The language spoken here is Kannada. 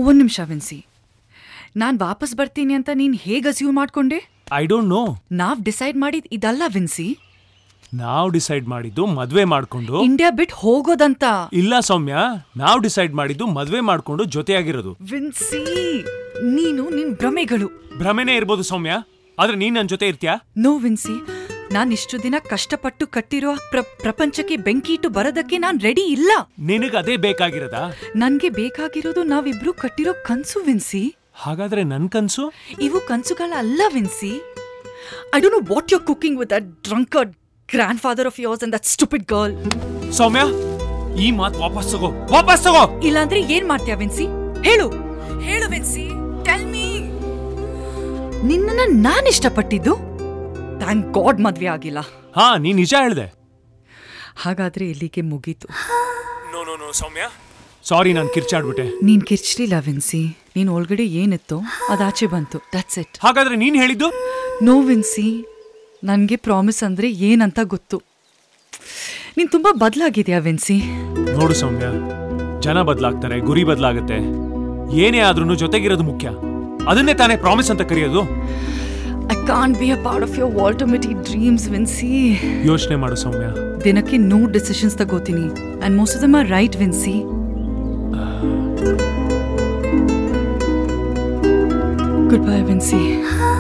ಒಂದ್ ನಿಮಿಷ ವಿನ್ಸಿ ನಾನ್ ವಾಪಸ್ ಬರ್ತೀನಿ ಅಂತ ನೀನ್ ಹೇಗ್ ಅಸ್ಯೂವ್ ಮಾಡ್ಕೊಂಡೆ ಐ ಡೋಂಟ್ ನೋ ನಾವ್ ಡಿಸೈಡ್ ಮಾಡಿದ್ ಇದಲ್ಲ ವಿನ್ಸಿ ನಾವು ಡಿಸೈಡ್ ಮಾಡಿದ್ದು ಮದ್ವೆ ಮಾಡ್ಕೊಂಡು ಇಂಡಿಯಾ ಬಿಟ್ ಹೋಗೋದಂತ ಇಲ್ಲ ಸೌಮ್ಯ ನಾವು ಡಿಸೈಡ್ ಮಾಡಿದ್ದು ಮದ್ವೆ ಮಾಡ್ಕೊಂಡು ಜೊತೆಯಾಗಿರೋದು ವಿನ್ಸಿ ನೀನು ನಿನ್ ಭ್ರಮೆಗಳು ಭ್ರಮೆನೇ ಇರ್ಬೋದು ಸೌಮ್ಯ ಆದ್ರೆ ನೀನ್ ನನ್ ಜೊತೆ ಇರ್ತ್ಯಾ ನೋ ವಿನ್ಸಿ ನಾನ್ ಇಷ್ಟು ದಿನ ಕಷ್ಟಪಟ್ಟು ಕಟ್ಟಿರೋ ಪ್ರ- ಪ್ರಪಂಚಕ್ಕೆ ಬೆಂಕಿ ಇಟ್ಟು ಬರೋದಕ್ಕೆ ನಾನ್ ರೆಡಿ ಇಲ್ಲ ನಿನಗ್ ಅದೇ ಬೇಕಾಗಿರೋದಾ ನನ್ಗೆ ಬೇಕಾಗಿರೋದು ನಾವಿಬ್ರು ಕಟ್ಟಿರೋ ಕನ್ಸು ವಿನ್ಸಿ ಹಾಗಾದ್ರೆ ನನ್ ಕನ್ಸು ಇವು ಕನ್ಸುಗಳ ಅಲ್ಲ Vinci I don't know what you cooking with that drunkard grandfather of yours and that stupid girl Soumya ಈ ಮಾತ್ ವಾಪಸ್ ತಗೋ ವಾಪಸ್ ತಗೋ ಇಲ್ಲಾಂದ್ರೆ ಏನ್ ಮಾಡ್ತೀಯ ವಿನ್ಸಿ ಹೇಳು ಹೇಳು ವಿನ್ಸಿ ಟೆಲ್ ಮೀ ನಿನ್ನನ್ನ ನಾನ್ ಇಷ್ಟಪಟ್ಟಿದ್ದು ಥ್ಯಾಂಕ್ ಗಾಡ್ ಮದ್ವೆ ಆಗಿಲ್ಲ ಹಾ ನೀ ನಿಜ ಹೇಳ್ದೆ ಹಾಗಾದ್ರೆ ಇಲ್ಲಿಗೆ ಮುಗೀತು no no no Soumya sorry ನಾನು ಕಿರ್ಚಾಡ್ಬಿಟ್ಟೆ ನೀನ್ ಕಿರ್ಚ್ಲಿಲ್ಲ ವಿನ್ಸಿ ನೀನ್ ಒಳಗಡೆ ಏನಿತ್ತೋ ಅದಾಚೆ ಬಂತು ದಟ್ಸ್ ಇಟ್ ಹಾಗಾದ್ರೆ ನೀನ್ ಹೇಳಿದ್ದು ನೋ ವಿನ್ಸಿ ನನ್ಗೆ ಪ್ರಾಮಿಸ್ ಅಂದ್ರೆ ಏನಂತ ಗೊತ್ತು ನೀನ್ ತುಂಬಾ ಬದಲಾಗಿದ್ಯಾ ವಿನ್ಸಿ ನೋಡು ಸೌಮ್ಯ ಜನ ಬದಲಾಗ್ತಾರೆ ಗುರಿ ಬದಲಾಗತ್ತೆ ಏನೇ ಆದ್ರೂ ಜೊತೆಗಿರೋದು ಮುಖ್ಯ ಅದನ್ನೇ ತಾನೇ ಪ್ರಾಮಿಸ್ ಅಂತ ಕರೆಯೋದು I can't be a part of your ವಾಲ್ಟಮಿಟಿ ಡ್ರೀಮ್ಸ್ ವಿನ್ಸಿ ಯೋಚನೆ ಮಾಡು ಸೌಮ್ಯ ದಿನಕ್ಕೆ ನೂರು ಡಿಸಿಷನ್ಸ್ ತಗೋತೀನಿ and most of them are right Vinci goodbye Vinci